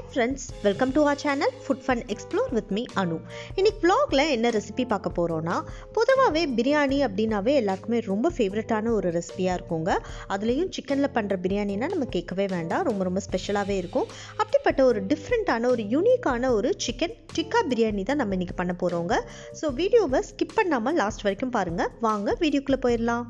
friends welcome to our channel food fun explore with me Anu இன்னைக்கு vlogல என்ன recipe பார்க்க போகிறோன்னா பொதுவாகவே பிரியாணி அப்படின்னாவே எல்லாருக்குமே ரொம்ப ஃபேவரட்டான ஒரு ரெசிபியாக இருக்குங்க அதுலேயும் சிக்கனில் பண்ணுற பிரியாணினா நம்ம கேட்கவே வேண்டாம் ரொம்ப ரொம்ப ஸ்பெஷலாகவே இருக்கும் அப்படிப்பட்ட ஒரு டிஃப்ரெண்ட்டான ஒரு யூனிக்கான ஒரு சிக்கன் டிக்கா பிரியாணி தான் நம்ம இன்னைக்கு பண்ண போகிறோங்க ஸோ வீடியோவை ஸ்கிப் பண்ணாமல் லாஸ்ட் வரைக்கும் பாருங்கள் வாங்க வீடியோக்குள்ளே போயிடலாம்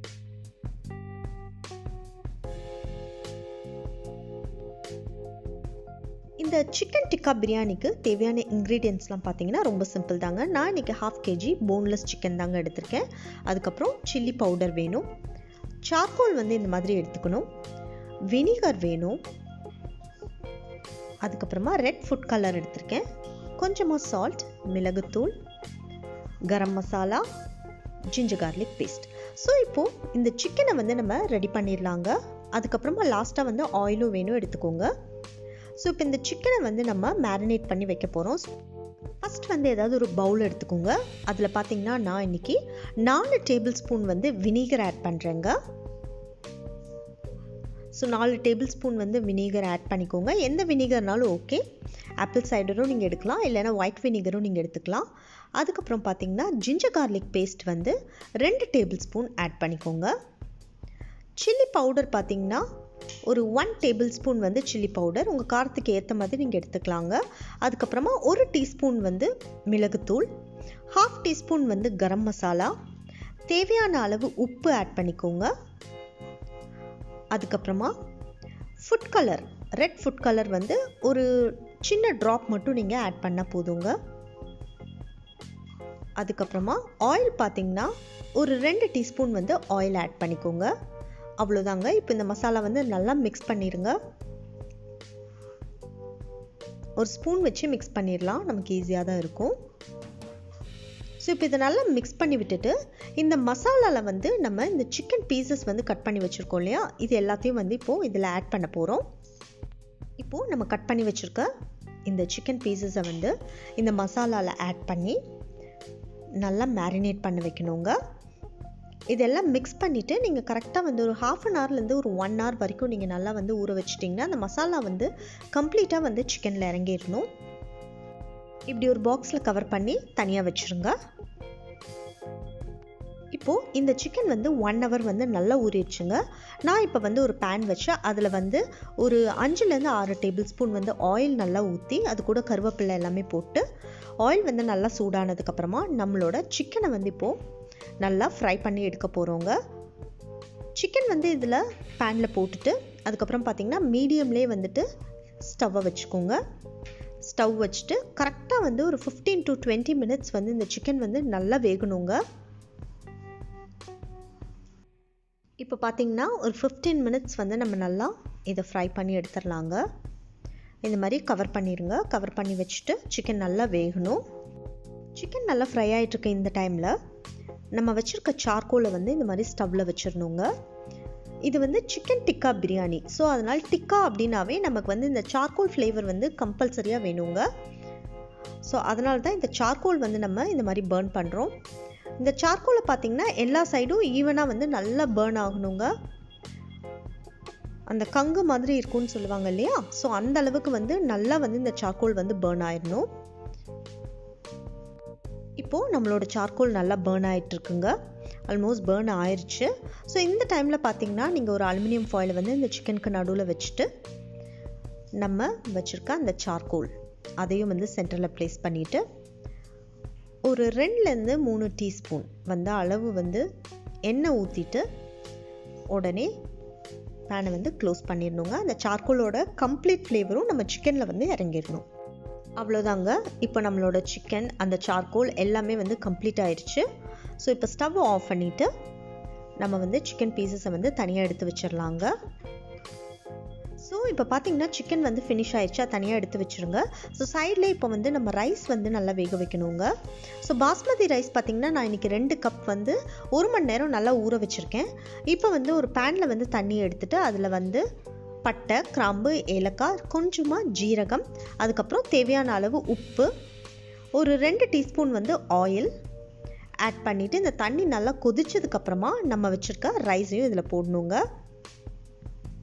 இந்த சிக்கன் டிக்கா பிரியாணிக்கு தேவையான இன்க்ரீடியன்ஸ்லாம் பார்த்தீங்கன்னா ரொம்ப சிம்பிள் தாங்க நான் இன்றைக்கி ஹாஃப் கேஜி போன்லெஸ் சிக்கன் தாங்க எடுத்திருக்கேன் அதுக்கப்புறம் சில்லி பவுடர் வேணும் சார்கோல் வந்து இந்த மாதிரி எடுத்துக்கணும் வினிகர் வேணும் அதுக்கப்புறமா ரெட் ஃபுட் கலர் எடுத்திருக்கேன் கொஞ்சமாக சால்ட் மிளகுத்தூள் garam masala ginger garlic paste so இப்போது இந்த சிக்கனை வந்து நம்ம ரெடி பண்ணிடலாங்க அதுக்கப்புறமா லாஸ்ட்டாக வந்து ஆயிலும் வேணும் எடுத்துக்கோங்க ஸோ இப்போ இந்த சிக்கனை வந்து நம்ம மேரினேட் பண்ணி வைக்க போகிறோம் ஃபஸ்ட் வந்து ஏதாவது ஒரு பவுல் எடுத்துக்கோங்க அதில் பார்த்தீங்கன்னா நான் இன்னைக்கு நாலு டேபிள் ஸ்பூன் வந்து வினிகர் ஆட் பண்ணுறேங்க ஸோ நாலு டேபிள் ஸ்பூன் வந்து வினிகர் ஆட் பண்ணிக்கோங்க எந்த வினிகர்னாலும் ஓகே ஆப்பிள் சைடரும் நீங்கள் எடுக்கலாம் இல்லைனா ஒயிட் வினிகரும் நீங்கள் எடுத்துக்கலாம் அதுக்கப்புறம் பார்த்தீங்கன்னா ஜிஞ்சர் கார்லிக் பேஸ்ட் வந்து ரெண்டு டேபிள் ஸ்பூன் ஆட் பண்ணிக்கோங்க சில்லி பவுடர் பார்த்தீங்கன்னா ஒரு ஒன் டேபிள் ஸ்பூன் வந்து சில்லி பவுடர் உங்கள் காரத்துக்கு ஏற்ற மாதிரி நீங்கள் எடுத்துக்கலாங்க அதுக்கப்புறமா ஒரு டீஸ்பூன் வந்து மிளகுத்தூள் ஹாஃப் டீஸ்பூன் வந்து கரம் மசாலா தேவையான அளவு உப்பு ஆட் பண்ணிக்கோங்க அதுக்கப்புறமா food colour red food colour வந்து ஒரு சின்ன ட்ராப் மட்டும் நீங்கள் ஆட் பண்ணால் போதுங்க அதுக்கப்புறமா ஆயில் பார்த்தீங்கன்னா ஒரு ரெண்டு டீஸ்பூன் வந்து ஆயில் ஆட் பண்ணிக்கோங்க அவ்வளோதாங்க இப்போ இந்த மசாலா வந்து நல்லா மிக்ஸ் பண்ணிடுங்க ஒரு ஸ்பூன் வச்சு மிக்ஸ் பண்ணிடலாம் நமக்கு ஈஸியாக தான் இருக்கும் ஸோ இப்போ இதை நல்லா மிக்ஸ் பண்ணி விட்டுட்டு இந்த மசாலாவில் வந்து நம்ம இந்த சிக்கன் பீசஸ் வந்து கட் பண்ணி வச்சுருக்கோம் இல்லையா இது எல்லாத்தையும் வந்து இப்போது இதில் ஆட் பண்ண போகிறோம் இப்போது நம்ம கட் பண்ணி வச்சுருக்க இந்த சிக்கன் பீசஸை வந்து இந்த மசாலாவில் ஆட் பண்ணி நல்லா மேரினேட் பண்ண வைக்கணுங்க இதெல்லாம் மிக்ஸ் பண்ணிவிட்டு நீங்கள் கரெக்டாக வந்து ஒரு ஹாஃப் அன் ஹவர்லேருந்து ஒரு ஒன் ஹவர் வரைக்கும் நீங்கள் நல்லா வந்து ஊற வச்சிட்டிங்கன்னா அந்த மசாலா வந்து கம்ப்ளீட்டாக வந்து சிக்கனில் இறங்கிடணும் இப்படி ஒரு பாக்ஸில் கவர் பண்ணி தனியாக வச்சுருங்க இப்போது இந்த சிக்கன் வந்து ஒன் ஹவர் வந்து நல்லா ஊறிடுச்சுங்க நான் இப்போ வந்து ஒரு பேன் வச்சு அதில் வந்து ஒரு அஞ்சுலேருந்து ஆறு டேபிள் ஸ்பூன் வந்து ஆயில் நல்லா ஊற்றி அது கூட கருவேப்பிலை எல்லாமே போட்டு ஆயில் வந்து நல்லா சூடானதுக்கப்புறமா நம்மளோட சிக்கனை வந்து இப்போது நல்லா ஃப்ரை பண்ணி எடுக்க போகிறோங்க சிக்கன் வந்து இதில் பேனில் போட்டுட்டு அதுக்கப்புறம் பார்த்திங்கன்னா மீடியம்லேயே வந்துட்டு ஸ்டவ்வை வச்சுக்கோங்க ஸ்டவ் வச்சுட்டு கரெக்டாக வந்து ஒரு ஃபிஃப்டீன் டு டுவெண்ட்டி மினிட்ஸ் வந்து இந்த சிக்கன் வந்து நல்லா வேகணுங்க இப்போ பார்த்தீங்கன்னா ஒரு ஃபிஃப்டீன் மினிட்ஸ் வந்து நம்ம நல்லா இதை ஃப்ரை பண்ணி எடுத்துடலாங்க இந்த மாதிரி கவர் பண்ணிடுங்க கவர் பண்ணி வச்சுட்டு சிக்கன் நல்லா வேகணும் சிக்கன் நல்லா ஃப்ரை ஆகிட்டுருக்க இந்த டைமில் நம்ம வச்சுருக்க சார்கோலை வந்து இந்த மாதிரி ஸ்டவ்வில் வச்சிடணுங்க இது வந்து சிக்கன் டிக்கா பிரியாணி ஸோ அதனால் டிக்கா அப்படின்னாவே நமக்கு வந்து இந்த சார்கோல் ஃப்ளேவர் வந்து கம்பல்சரியாக வேணுங்க ஸோ அதனால தான் இந்த சார்கோல் வந்து நம்ம இந்த மாதிரி பேர்ன் பண்ணுறோம் இந்த சார்கோலை பார்த்திங்கன்னா எல்லா சைடும் ஈவனாக வந்து நல்லா பேர்ன் ஆகணுங்க அந்த கங்கு மாதிரி இருக்கும்னு சொல்லுவாங்க இல்லையா ஸோ அந்த அளவுக்கு வந்து நல்லா வந்து இந்த சார்கோல் வந்து பேர்ன் ஆயிடணும் இப்போது நம்மளோட சார்கோல் நல்லா பேர்ன் ஆகிட்டுருக்குங்க ஆல்மோஸ்ட் பேர்ன் ஆயிடுச்சு ஸோ இந்த டைமில் பார்த்தீங்கன்னா நீங்கள் ஒரு அலுமினியம் ஃபாயில் வந்து இந்த சிக்கனுக்கு நடுவில் வச்சுட்டு நம்ம வச்சுருக்க அந்த சார்கோல் அதையும் வந்து சென்டரில் ப்ளேஸ் பண்ணிவிட்டு ஒரு ரெண்டுலேருந்து மூணு டீஸ்பூன் வந்து அளவு வந்து எண்ணெய் ஊற்றிட்டு உடனே பேனை வந்து க்ளோஸ் பண்ணிடணுங்க அந்த சார்கோலோட கம்ப்ளீட் ஃப்ளேவரும் நம்ம சிக்கனில் வந்து இறங்கிடணும் அவ்வளோதாங்க இப்போ நம்மளோட சிக்கன் அந்த சார்கோல் எல்லாமே வந்து கம்ப்ளீட் ஆயிடுச்சு ஸோ இப்போ ஸ்டவ் ஆஃப் பண்ணிவிட்டு நம்ம வந்து சிக்கன் பீசஸை வந்து தனியாக எடுத்து வச்சிடலாங்க ஸோ இப்போ பார்த்தீங்கன்னா சிக்கன் வந்து ஃபினிஷ் ஆயிடுச்சா தனியாக எடுத்து வச்சுருங்க ஸோ சைடில் இப்போ வந்து நம்ம ரைஸ் வந்து நல்லா வேக வைக்கணுங்க ஸோ பாஸ்மதி ரைஸ் பார்த்திங்கன்னா நான் இன்றைக்கி ரெண்டு கப் வந்து ஒரு மணி நேரம் நல்லா ஊற வச்சுருக்கேன் இப்போ வந்து ஒரு பேனில் வந்து தண்ணி எடுத்துகிட்டு அதில் வந்து பட்டை கிராம்பு ஏலக்காய் கொஞ்சமாக ஜீரகம் அதுக்கப்புறம் தேவையான அளவு உப்பு ஒரு ரெண்டு டீஸ்பூன் வந்து ஆயில் ஆட் பண்ணிவிட்டு இந்த தண்ணி நல்லா கொதிச்சதுக்கப்புறமா நம்ம வச்சுருக்க ரைஸையும் இதில் போடணுங்க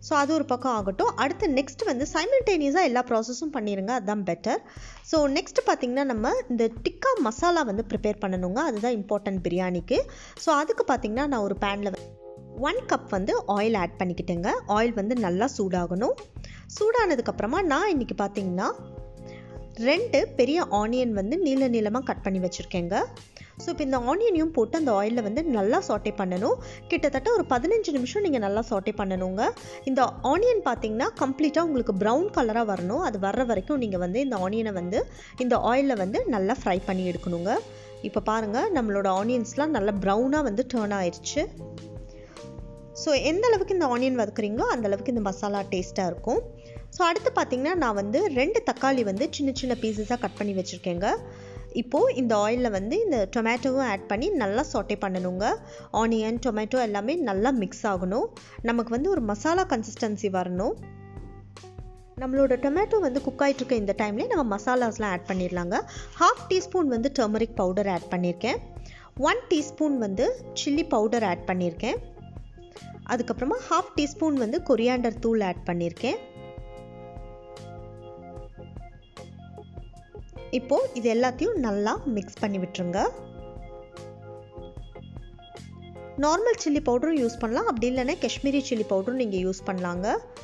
ஸோ அது ஒரு பக்கம் ஆகட்டும் அடுத்து நெக்ஸ்ட் வந்து சைமல்டேனியஸாக எல்லா ப்ராசஸும் பண்ணிடுங்க அதுதான் பெட்டர் ஸோ நெக்ஸ்ட் பார்த்திங்கன்னா நம்ம இந்த டிக்கா மசாலா வந்து ப்ரிப்பேர் பண்ணணுங்க அதுதான் இம்பார்ட்டன்ட் பிரியாணிக்கு ஸோ அதுக்கு பார்த்திங்கன்னா நான் ஒரு பேனில் ஒன் கப் வந்து ஆயில் ஆட் பண்ணிக்கிட்டேங்க ஆயில் வந்து நல்லா சூடாகணும் சூடானதுக்கப்புறமா நான் இன்றைக்கி பார்த்தீங்கன்னா ரெண்டு பெரிய ஆனியன் வந்து நீள நீளமாக கட் பண்ணி வச்சுருக்கேங்க ஸோ இப்போ இந்த ஆனியனையும் போட்டு அந்த ஆயிலில் வந்து நல்லா சாட்டே பண்ணணும் கிட்டத்தட்ட ஒரு பதினஞ்சு நிமிஷம் நீங்கள் நல்லா சாட்டே பண்ணணுங்க இந்த ஆனியன் பார்த்தீங்கன்னா கம்ப்ளீட்டாக உங்களுக்கு ப்ரௌன் கலராக வரணும் அது வர்ற வரைக்கும் நீங்கள் வந்து இந்த ஆனியனை வந்து இந்த ஆயிலில் வந்து நல்லா ஃப்ரை பண்ணி எடுக்கணுங்க இப்போ பாருங்கள் நம்மளோட ஆனியன்ஸ்லாம் நல்லா ப்ரௌனாக வந்து டேர்ன் ஆயிடுச்சு ஸோ எந்த அளவுக்கு இந்த ஆனியன் வதக்குறீங்களோ அந்த அளவுக்கு இந்த மசாலா டேஸ்ட்டாக இருக்கும் ஸோ அடுத்து பார்த்தீங்கன்னா நான் வந்து ரெண்டு தக்காளி வந்து சின்ன சின்ன பீசஸாக கட் பண்ணி வச்சுருக்கேங்க இப்போது இந்த ஆயிலில் வந்து இந்த டொமேட்டோவும் ஆட் பண்ணி நல்லா சொட்டே பண்ணணுங்க ஆனியன் டொமேட்டோ எல்லாமே நல்லா மிக்ஸ் ஆகணும் நமக்கு வந்து ஒரு மசாலா கன்சிஸ்டன்சி வரணும் நம்மளோட டொமேட்டோ வந்து குக் ஆகிட்டு இருக்க இந்த டைம்லேயே நம்ம மசாலாஸ்லாம் ஆட் பண்ணிடலாங்க ஹாஃப் டீஸ்பூன் வந்து டர்மரிக் பவுடர் ஆட் பண்ணியிருக்கேன் ஒன் டீஸ்பூன் வந்து சில்லி பவுடர் ஆட் பண்ணியிருக்கேன் அதுக்கப்புறமா ஹாஃப் டீஸ்பூன் வந்து கொரியாண்டர் தூள் ஆட் பண்ணியிருக்கேன் இப்போது இது எல்லாத்தையும் நல்லா மிக்ஸ் பண்ணி விட்டுருங்க நார்மல் சில்லி பவுடரும் யூஸ் பண்ணலாம் அப்படி இல்லைன்னா காஷ்மீரி சில்லி பவுடரும் நீங்கள் யூஸ் பண்ணலாங்க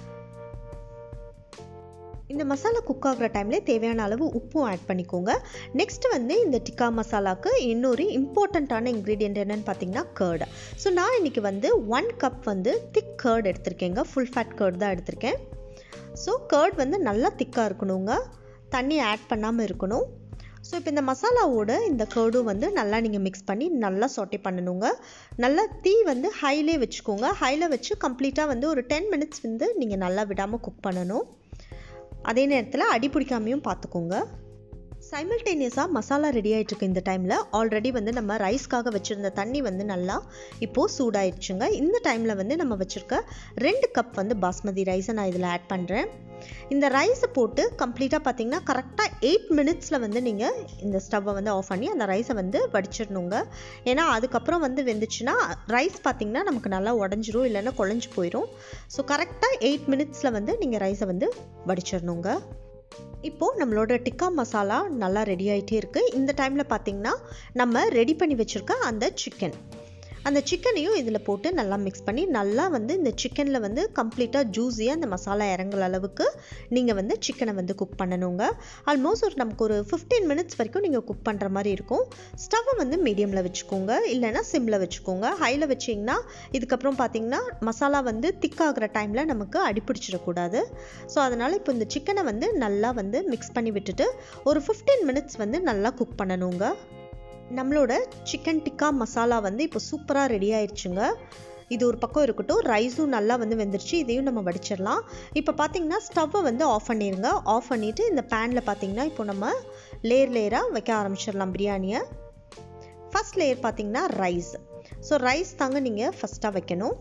இந்த மசாலா குக் ஆகிற டைம்லேயே தேவையான அளவு உப்பும் ஆட் பண்ணிக்கோங்க நெக்ஸ்ட் வந்து இந்த டிக்கா மசாலாவுக்கு இன்னொரு இம்பார்ட்டண்ட்டான இன்க்ரீடியன்ட் என்னென்னு பார்த்தீங்கன்னா கேர்டு ஸோ நான் இன்றைக்கி வந்து ஒன் கப் வந்து திக் கேர்டு எடுத்திருக்கேங்க ஃபுல் ஃபேட் கேர்டு தான் எடுத்திருக்கேன் ஸோ கேர்ட் வந்து நல்லா திக்காக இருக்கணுங்க தண்ணி ஆட் பண்ணாமல் இருக்கணும் ஸோ இப்போ இந்த மசாலாவோட இந்த கேர்டும் வந்து நல்லா நீங்கள் மிக்ஸ் பண்ணி நல்லா சொட்டை பண்ணணுங்க நல்லா தீ வந்து ஹைலே வச்சுக்கோங்க ஹையில் வச்சு கம்ப்ளீட்டாக வந்து ஒரு டென் மினிட்ஸ் வந்து நீங்கள் நல்லா விடாமல் குக் பண்ணணும் அதே நேரத்தில் அடி பிடிக்காமையும் பார்த்துக்கோங்க சைமல்டேனியஸாக மசாலா ரெடி ஆகிட்டுருக்கு இந்த டைமில் ஆல்ரெடி வந்து நம்ம ரைஸ்க்காக வச்சுருந்த தண்ணி வந்து நல்லா இப்போது சூடாயிடுச்சுங்க இந்த டைமில் வந்து நம்ம வச்சுருக்க ரெண்டு கப் வந்து பாஸ்மதி ரைஸை நான் இதில் ஆட் பண்ணுறேன் இந்த ரைஸை போட்டு கம்ப்ளீட்டாக பார்த்தீங்கன்னா கரெக்டாக எயிட் மினிட்ஸில் வந்து நீங்கள் இந்த ஸ்டவ்வை வந்து ஆஃப் பண்ணி அந்த ரைஸை வந்து வடிச்சிடணுங்க ஏன்னா அதுக்கப்புறம் வந்து வெந்துச்சுன்னா ரைஸ் பார்த்திங்கன்னா நமக்கு நல்லா உடஞ்சிரும் இல்லைன்னா குழஞ்சி போயிடும் ஸோ கரெக்டாக எயிட் மினிட்ஸில் வந்து நீங்கள் ரைஸை வந்து வடிச்சிடணுங்க இப்போது நம்மளோட டிக்கா மசாலா நல்லா ரெடி ஆகிட்டே இருக்குது இந்த டைமில் பார்த்திங்கன்னா நம்ம ரெடி பண்ணி வச்சுருக்க அந்த சிக்கன் அந்த சிக்கனையும் இதில் போட்டு நல்லா மிக்ஸ் பண்ணி நல்லா வந்து இந்த சிக்கனில் வந்து கம்ப்ளீட்டாக ஜூஸியாக அந்த மசாலா இறங்குற அளவுக்கு நீங்கள் வந்து சிக்கனை வந்து குக் பண்ணணுங்க ஆல்மோஸ்ட் ஒரு நமக்கு ஒரு ஃபிஃப்டீன் மினிட்ஸ் வரைக்கும் நீங்கள் குக் பண்ணுற மாதிரி இருக்கும் ஸ்டவ்வை வந்து மீடியமில் வச்சுக்கோங்க இல்லைனா சிம்மில் வச்சுக்கோங்க ஹையில் வச்சிங்கன்னா இதுக்கப்புறம் பார்த்தீங்கன்னா மசாலா வந்து திக்காகிற டைமில் நமக்கு அடிப்பிடிச்சிடக்கூடாது ஸோ அதனால் இப்போ இந்த சிக்கனை வந்து நல்லா வந்து மிக்ஸ் பண்ணி விட்டுட்டு ஒரு ஃபிஃப்டீன் மினிட்ஸ் வந்து நல்லா குக் பண்ணணுங்க நம்மளோட சிக்கன் டிக்கா மசாலா வந்து இப்போ சூப்பராக ரெடி ஆயிடுச்சுங்க இது ஒரு பக்கம் இருக்கட்டும் ரைஸும் நல்லா வந்து வெந்துருச்சு இதையும் நம்ம வடிச்சிடலாம் இப்போ பார்த்தீங்கன்னா ஸ்டவ்வை வந்து ஆஃப் பண்ணிடுங்க ஆஃப் பண்ணிவிட்டு இந்த பேனில் பார்த்தீங்கன்னா இப்போ நம்ம லேயர் லேயராக வைக்க ஆரம்பிச்சிடலாம் பிரியாணியை ஃபஸ்ட் லேயர் பார்த்தீங்கன்னா ரைஸ் ஸோ ரைஸ் தாங்க நீங்கள் ஃபஸ்ட்டாக வைக்கணும்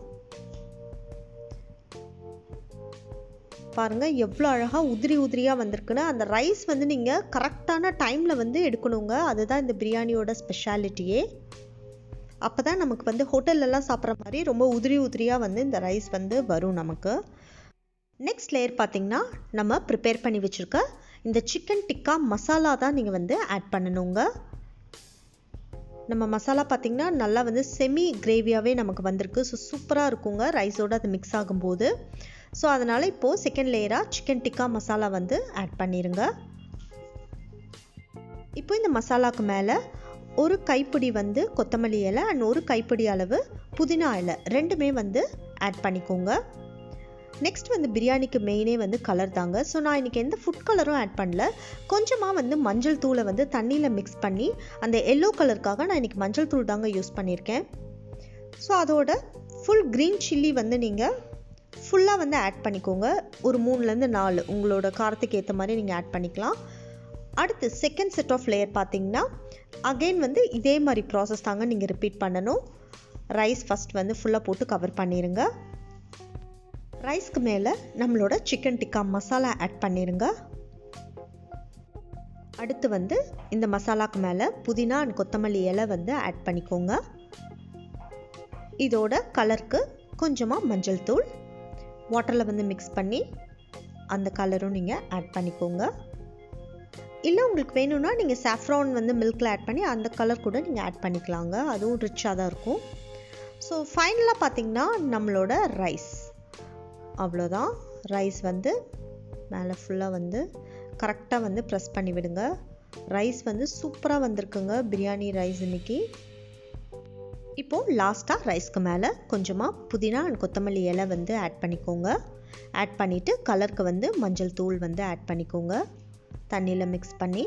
பாருங்கள் எவ்வளோ அழகாக உதிரி உதிரியாக வந்திருக்குன்னு அந்த ரைஸ் வந்து நீங்கள் கரெக்டான டைமில் வந்து எடுக்கணுங்க அதுதான் இந்த பிரியாணியோட ஸ்பெஷாலிட்டியே அப்போ தான் நமக்கு வந்து ஹோட்டல்லலாம் சாப்பிட்ற மாதிரி ரொம்ப உதிரி உதிரியாக வந்து இந்த ரைஸ் வந்து வரும் நமக்கு நெக்ஸ்ட் லேயர் பார்த்திங்கன்னா நம்ம ப்ரிப்பேர் பண்ணி வச்சுருக்க இந்த சிக்கன் டிக்கா மசாலா தான் நீங்கள் வந்து ஆட் பண்ணணுங்க நம்ம மசாலா பார்த்திங்கன்னா நல்லா வந்து செமி கிரேவியாகவே நமக்கு வந்திருக்கு ஸோ சூப்பராக இருக்குங்க ரைஸோடு அது மிக்ஸ் ஆகும்போது ஸோ அதனால் இப்போது செகண்ட் லேயராக சிக்கன் டிக்கா மசாலா வந்து ஆட் பண்ணிடுங்க இப்போ இந்த மசாலாவுக்கு மேலே ஒரு கைப்பிடி வந்து கொத்தமல்லி இலை அண்ட் ஒரு கைப்பிடி அளவு புதினா இலை ரெண்டுமே வந்து ஆட் பண்ணிக்கோங்க நெக்ஸ்ட் வந்து பிரியாணிக்கு மெயினே வந்து கலர் தாங்க ஸோ நான் இன்றைக்கி எந்த ஃபுட் கலரும் ஆட் பண்ணல கொஞ்சமாக வந்து மஞ்சள் தூளை வந்து தண்ணியில் மிக்ஸ் பண்ணி அந்த எல்லோ கலருக்காக நான் இன்றைக்கி மஞ்சள் தூள் தாங்க யூஸ் பண்ணியிருக்கேன் ஸோ அதோட ஃபுல் க்ரீன் சில்லி வந்து நீங்கள் ஃபுல்லாக வந்து ஆட் பண்ணிக்கோங்க ஒரு மூணுலேருந்து நாலு உங்களோட காரத்துக்கு ஏற்ற மாதிரி நீங்கள் ஆட் பண்ணிக்கலாம் அடுத்து செகண்ட் செட் ஆஃப் லேயர் பார்த்தீங்கன்னா அகெயின் வந்து இதே மாதிரி ப்ராசஸ் தாங்க நீங்கள் ரிப்பீட் பண்ணணும் ரைஸ் ஃபஸ்ட் வந்து ஃபுல்லாக போட்டு கவர் பண்ணிடுங்க ரைஸ்க்கு மேலே நம்மளோட சிக்கன் டிக்கா மசாலா ஆட் பண்ணிடுங்க அடுத்து வந்து இந்த மசாலாக்கு மேலே புதினா அண்ட் கொத்தமல்லி இலை வந்து ஆட் பண்ணிக்கோங்க இதோட கலருக்கு கொஞ்சமாக மஞ்சள் தூள் வாட்டரில் வந்து மிக்ஸ் பண்ணி அந்த கலரும் நீங்கள் ஆட் பண்ணிக்கோங்க இல்லை உங்களுக்கு வேணும்னா நீங்கள் சாஃப்ரான் வந்து மில்கில் ஆட் பண்ணி அந்த கலர் கூட நீங்கள் ஆட் பண்ணிக்கலாங்க அதுவும் ரிச்சாக தான் இருக்கும் ஸோ ஃபைனலாக பார்த்தீங்கன்னா நம்மளோட ரைஸ் அவ்வளோதான் ரைஸ் வந்து மேலே ஃபுல்லாக வந்து கரெக்டாக வந்து ப்ரெஸ் பண்ணி விடுங்க ரைஸ் வந்து சூப்பராக வந்திருக்குங்க பிரியாணி ரைஸ் இன்னைக்கு இப்போது லாஸ்ட்டாக ரைஸ்க்கு மேலே கொஞ்சமாக புதினா அண்ட் கொத்தமல்லி இலை வந்து ஆட் பண்ணிக்கோங்க ஆட் பண்ணிவிட்டு கலருக்கு வந்து மஞ்சள் தூள் வந்து ஆட் பண்ணிக்கோங்க தண்ணியில் மிக்ஸ் பண்ணி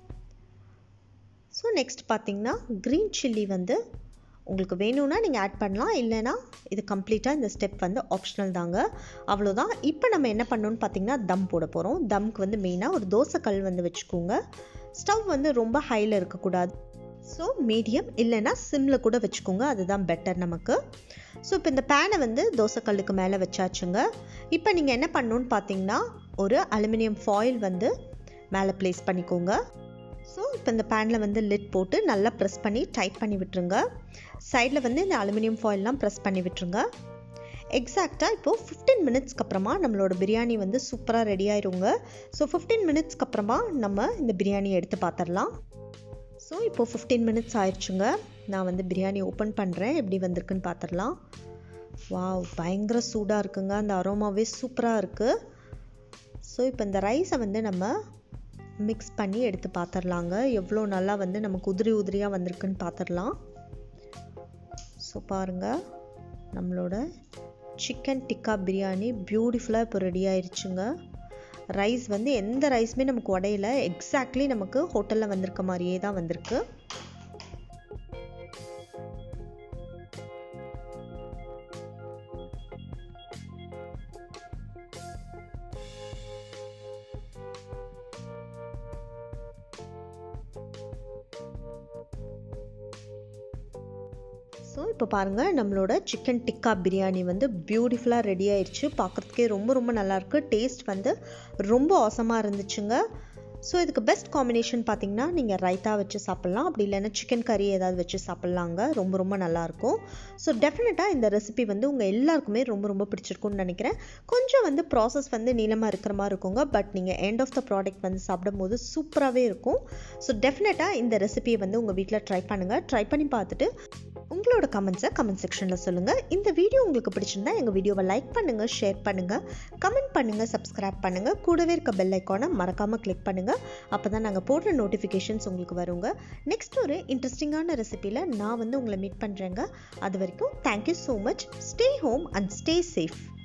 ஸோ நெக்ஸ்ட் பார்த்திங்கன்னா க்ரீன் சில்லி வந்து உங்களுக்கு வேணும்னா நீங்கள் ஆட் பண்ணலாம் இல்லைனா இது கம்ப்ளீட்டாக இந்த ஸ்டெப் வந்து ஆப்ஷனல் தாங்க அவ்வளோதான் இப்போ நம்ம என்ன பண்ணணும்னு பார்த்தீங்கன்னா தம் போட போகிறோம் தம்க்கு வந்து மெயினாக ஒரு தோசைக்கல் வந்து வச்சுக்கோங்க ஸ்டவ் வந்து ரொம்ப ஹையில் இருக்கக்கூடாது ஸோ மீடியம் இல்லைன்னா சிம்மில் கூட வச்சுக்கோங்க அதுதான் பெட்டர் நமக்கு ஸோ இப்போ இந்த பேனை வந்து தோசைக்கல்லுக்கு மேலே வச்சாச்சுங்க இப்போ நீங்கள் என்ன பண்ணணுன்னு பார்த்தீங்கன்னா ஒரு அலுமினியம் ஃபாயில் வந்து மேலே ப்ளேஸ் பண்ணிக்கோங்க ஸோ இப்போ இந்த பேனில் வந்து லிட் போட்டு நல்லா ப்ரெஸ் பண்ணி டைட் பண்ணி விட்டுருங்க சைடில் வந்து இந்த அலுமினியம் ஃபாயில்லாம் ப்ரெஸ் பண்ணி விட்டுருங்க எக்ஸாக்டாக இப்போது ஃபிஃப்டீன் மினிட்ஸ்க்கு அப்புறமா நம்மளோட பிரியாணி வந்து சூப்பராக ரெடி ஆயிருங்க ஸோ ஃபிஃப்டீன் மினிட்ஸ்க்கு அப்புறமா நம்ம இந்த பிரியாணி எடுத்து பார்த்துடலாம் ஸோ இப்போது ஃபிஃப்டீன் மினிட்ஸ் ஆயிடுச்சுங்க நான் வந்து பிரியாணி ஓப்பன் பண்ணுறேன் எப்படி வந்திருக்குன்னு பார்த்துடலாம் வாவ் பயங்கர சூடாக இருக்குங்க அந்த அரோமாவே சூப்பராக இருக்குது ஸோ இப்போ இந்த ரைஸை வந்து நம்ம மிக்ஸ் பண்ணி எடுத்து பார்த்துடலாங்க எவ்வளோ நல்லா வந்து நமக்கு உதிரி உதிரியாக வந்திருக்குன்னு பார்த்துடலாம் ஸோ பாருங்கள் நம்மளோட சிக்கன் டிக்கா பிரியாணி பியூட்டிஃபுல்லாக இப்போ ரெடி ஆயிடுச்சுங்க ரைஸ் வந்து எந்த ரைஸுமே நமக்கு உடையில எக்ஸாக்ட்லி நமக்கு ஹோட்டலில் வந்திருக்க மாதிரியே தான் வந்திருக்கு ஸோ இப்போ பாருங்கள் நம்மளோட சிக்கன் டிக்கா பிரியாணி வந்து பியூட்டிஃபுல்லாக ரெடி ஆயிடுச்சு பார்க்குறதுக்கே ரொம்ப ரொம்ப நல்லாயிருக்கு டேஸ்ட் வந்து ரொம்ப அவசமாக இருந்துச்சுங்க ஸோ இதுக்கு பெஸ்ட் காம்பினேஷன் பார்த்தீங்கன்னா நீங்கள் ரைத்தா வச்சு சாப்பிட்லாம் அப்படி இல்லைன்னா சிக்கன் கறி ஏதாவது வச்சு சாப்பிட்லாங்க ரொம்ப ரொம்ப நல்லாயிருக்கும் ஸோ டெஃபினட்டாக இந்த ரெசிபி வந்து உங்கள் எல்லாருக்குமே ரொம்ப ரொம்ப பிடிச்சிருக்கும்னு நினைக்கிறேன் கொஞ்சம் வந்து ப்ராசஸ் வந்து நீளமாக இருக்கிற மாதிரி இருக்குங்க பட் நீங்கள் எண்ட் ஆஃப் த ப்ராடக்ட் வந்து சாப்பிடும்போது சூப்பராகவே இருக்கும் ஸோ டெஃபினட்டாக இந்த ரெசிபியை வந்து உங்கள் வீட்டில் ட்ரை பண்ணுங்கள் ட்ரை பண்ணி பார்த்துட்டு உங்களோட கமெண்ட்ஸை கமெண்ட் செக்ஷனில் சொல்லுங்கள் இந்த வீடியோ உங்களுக்கு பிடிச்சிருந்தா எங்கள் வீடியோவை லைக் பண்ணுங்கள் ஷேர் பண்ணுங்கள் கமெண்ட் பண்ணுங்கள் சப்ஸ்கிரைப் பண்ணுங்கள் கூடவே இருக்க பெல் ஐக்கானை மறக்காமல் கிளிக் பண்ணுங்கள் அப்போ தான் நாங்கள் போடுற நோட்டிஃபிகேஷன்ஸ் உங்களுக்கு வருங்க நெக்ஸ்ட் ஒரு இன்ட்ரெஸ்டிங்கான ரெசிபியில் நான் வந்து உங்களை மீட் பண்ணுறேங்க அது வரைக்கும் thank you so much stay home and stay safe